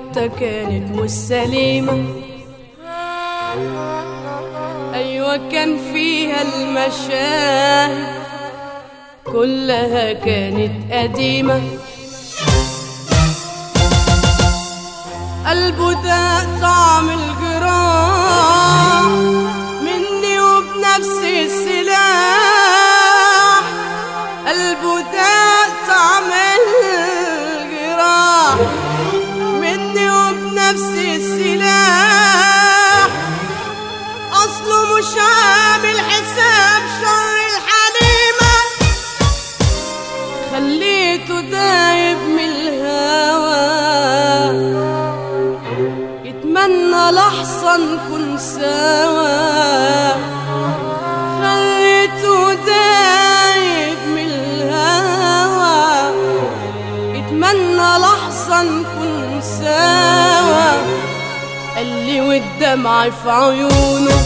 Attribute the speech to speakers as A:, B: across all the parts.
A: حتى كانت مش سليمة أيوة كان فيها المشاهد كلها كانت قديمة قلبه ده طعم الجراح مني وبنفس السلاح قلبه ده طعم الجراح مني وبنفس السلاح أصله مش عامل حساب شر الحليمة خليته دايب من الهوى يتمنى لحظة نكون سوا خليته دايب من الهوى يتمنى لحظة نكون سوا قال لي والدمع في عيونه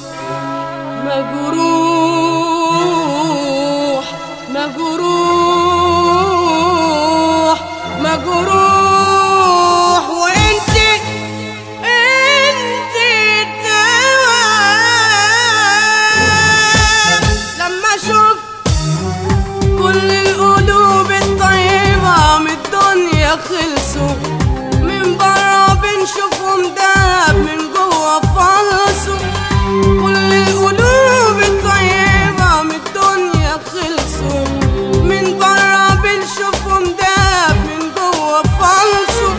A: مجروح مجروح مجروح وانت انت الدواء لما شفت كل القلوب الطيبة من الدنيا خلصوا من برا بنشوفهم دهب من جوا فلصوا كل القلوب الطيبة من الدنيا خلصوا من برا بنشوفهم دهب من جوا فلصوا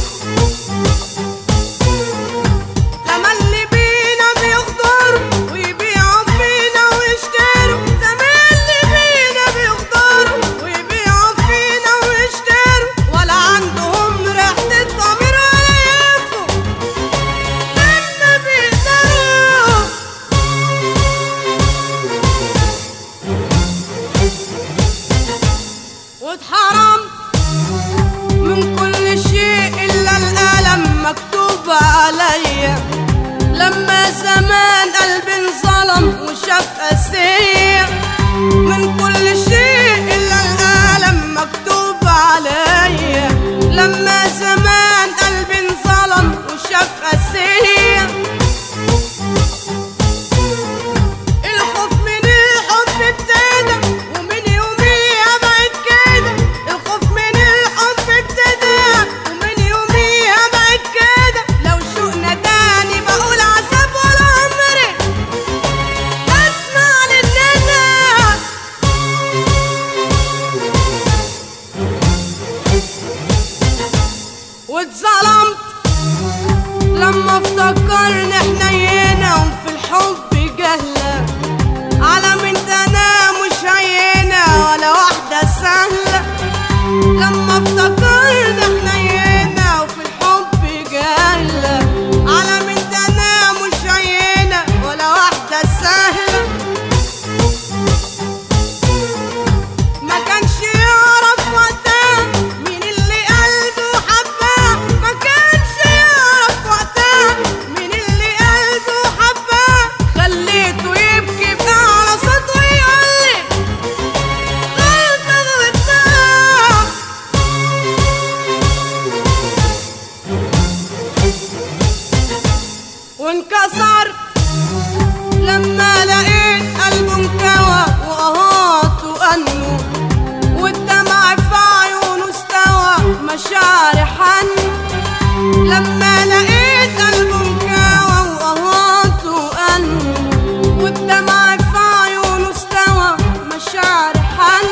A: تملي بينا بيغدروا ويبيعوا فينا ويشتروا تملي بينا بيغدروا ويبيعوا فينا ويشتروا ولا عندهم ريحة الضمير ولا يفوا لما بيقدروا واتحرمت من كل شيء إلا الألم مكتوب عليا لما زمان قلبي انظلم وشاف أسير من كل شيء إلا الألم مكتوب عليا لما زمان قلبي انظلم وشاف أسير الخوف من الحب ابتدى ومن يوميها بقت كده الخوف من الحب ابتدى ومن يوميها بقت كده لو شوقنا تاني بقول عذاب ولا عمري اسمع للندى واتظلمت لما افتكرنا حنينة وفي الحب جهلة على من انا مش عينة ولا واحدة سهلة لما افتكرنا حنينة وفي الحب جهلة على من انا مش عينة ولا واحدة سهلة ما كانش يعرف وقتها مين اللي قلبه حباه ما كانش يعرف وقتها مين اللي قلبه حباه خليته يبكي بأعلى صوت ويقول لي غلطة غلطتها وانكسرت لما لقيت قلبه انكوى وقهات وأنه والدمع في عيونه استوى مشاعري حن لما لقيت قلبه انكوى وقهات وأنه والدمع في عيونه استوى مشاعري حن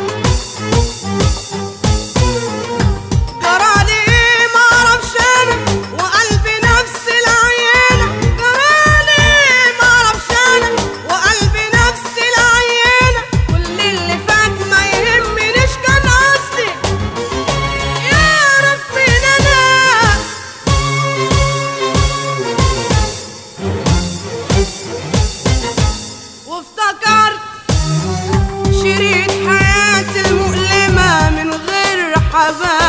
A: جرالي ايه معرفش انا وقلبي نفس العينة جرالي ايه معرفش انا وقلبي نفس العينة كل اللي فات ما يهمنيش كان قصدي يعرف مين انا وافتكرت شريط حياتي المؤلمة من غير حبايب